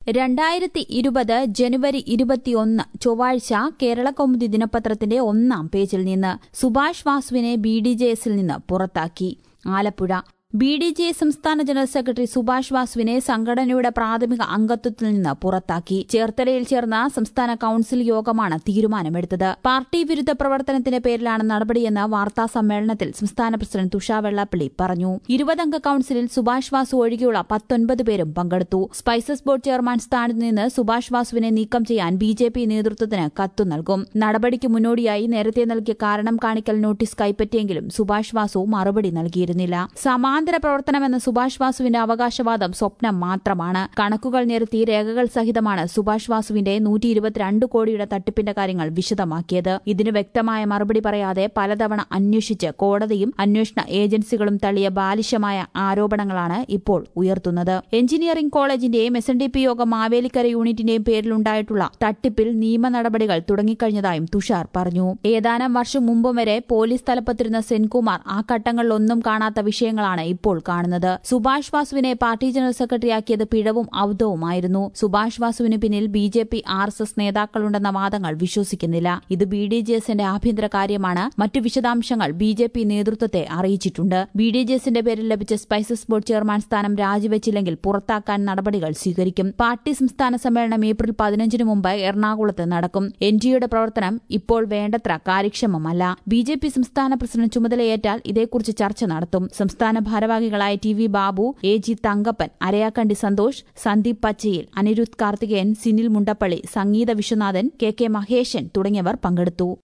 രണ്ടായിരത്തി ഇരുപത് ജനുവരി ഇരുപത്തിയൊന്ന് ചൊവ്വാഴ്ച കേരളകൗമുദി ദിനപത്രത്തിന്റെ ഒന്നാം പേജിൽ നിന്ന് സുഭാഷ് വാസുവിനെ ബി ഡി ജെ എസിൽ നിന്ന് പുറത്താക്കി ആലപ്പുഴ ബി ഡി ജെ സംസ്ഥാന ജനറൽ സെക്രട്ടറി സുഭാഷ് വാസുവിനെ സംഘടനയുടെ പ്രാഥമിക അംഗത്വത്തിൽ നിന്ന് പുറത്താക്കി ചേർത്തലയിൽ ചേർന്ന സംസ്ഥാന കൌൺസിൽ യോഗമാണ് തീരുമാനമെടുത്തത് പാർട്ടി വിരുദ്ധ പ്രവർത്തനത്തിന്റെ പേരിലാണ് നടപടിയെന്ന് വാർത്താ സമ്മേളനത്തിൽ സംസ്ഥാന പ്രസിഡന്റ് തുഷാർ വെള്ളാപ്പള്ളി പറഞ്ഞു ഇരുപതംഗ കൌൺസിലിൽ സുഭാഷ് വാസു ഒഴികെയുള്ള പത്തൊൻപത് പേരും പങ്കെടുത്തു സ്പൈസസ് ബോർഡ് ചെയർമാൻ സ്ഥാനത്ത് നിന്ന് സുഭാഷ് വാസുവിനെ നീക്കം ചെയ്യാൻ ബി ജെ പി നേതൃത്വത്തിന് കത്തു നൽകും നടപടിക്ക് മുന്നോടിയായി നേരത്തെ നൽകിയ കാരണം കാണിക്കൽ നോട്ടീസ് കൈപ്പറ്റിയെങ്കിലും സുഭാഷ് വാസു മറുപടി നൽകിയിരുന്നില്ല സമാന്തര പ്രവർത്തനമെന്ന സുഭാഷ് വാസുവിന്റെ അവകാശവാദം സ്വപ്നം മാത്രമാണ് കണക്കുകൾ നിരത്തി രേഖകൾ സഹിതമാണ് സുഭാഷ് വാസുവിന്റെ നൂറ്റി ഇരുപത്തിരണ്ട് കോടിയുടെ തട്ടിപ്പിന്റെ കാര്യങ്ങൾ വിശദമാക്കിയത് ഇതിന് വ്യക്തമായ മറുപടി പറയാതെ പലതവണ അന്വേഷിച്ച് കോടതിയും അന്വേഷണ ഏജൻസികളും തള്ളിയ ബാലിശമായ ആരോപണങ്ങളാണ് ഇപ്പോൾ ഉയർത്തുന്നത് എഞ്ചിനീയറിംഗ് കോളേജിന്റെയും എസ് എൻ ഡി പി യോഗം മാവേലിക്കര യൂണിറ്റിന്റെയും പേരിലുണ്ടായിട്ടുള്ള തട്ടിപ്പിൽ നിയമ നടപടികൾ തുടങ്ങിക്കഴിഞ്ഞതായും തുഷാർ പറഞ്ഞു ഏതാനും വർഷം മുമ്പും വരെ പോലീസ് തലപ്പത്തിരുന്ന സെൻകുമാർ ആ ഘട്ടങ്ങളിലൊന്നും കാണാത്ത വിഷയങ്ങളാണ് ഇപ്പോൾ കാണുന്നത് സുഭാഷ് വാസുവിനെ പാർട്ടി ജനറൽ സെക്രട്ടറിയാക്കിയത് പിഴവും ഔദവുമായിരുന്നു സുഭാഷ് വാസുവിന് പിന്നിൽ B J P R S S നേതാക്കളുണ്ടെന്ന വാദങ്ങൾ വിശ്വസിക്കുന്നില്ല ഇത് ബി ഡി ജെ എസിന്റെ ആഭ്യന്തര കാര്യമാണ് മറ്റു വിശദാംശങ്ങൾ ബി ജെ പി നേതൃത്വത്തെ അറിയിച്ചിട്ടുണ്ട് ബി ഡി ജെ എസിന്റെ പേരിൽ ലഭിച്ച സ്പൈസസ് ബോർഡ് ചെയർമാൻ സ്ഥാനം രാജിവെച്ചില്ലെങ്കിൽ പുറത്താക്കാൻ നടപടികൾ സ്വീകരിക്കും പാർട്ടി സംസ്ഥാന സമ്മേളനം ഏപ്രിൽ പതിനഞ്ചിന് മുമ്പ് എറണാകുളത്ത് നടക്കും എൻ ഡിയുടെ പ്രവർത്തനം ഇപ്പോൾ വേണ്ടത്ര കാര്യക്ഷമമല്ല ബി ജെ പി സംസ്ഥാന പ്രസിഡന്റ് ചുമതലയേറ്റാൽ ഇതേക്കുറിച്ച് ചർച്ച നടത്തും സംസ്ഥാന ഭാരവാഹികളായ T V Babu A G Thankappan Arayakkandi Santhosh Sandeep Pachayil Anirudh Karthikeyan Sinil Mundappally Sangeetha Viswanathan K K Maheshan തുടങ്ങിയവർ പങ്കെടുത്തു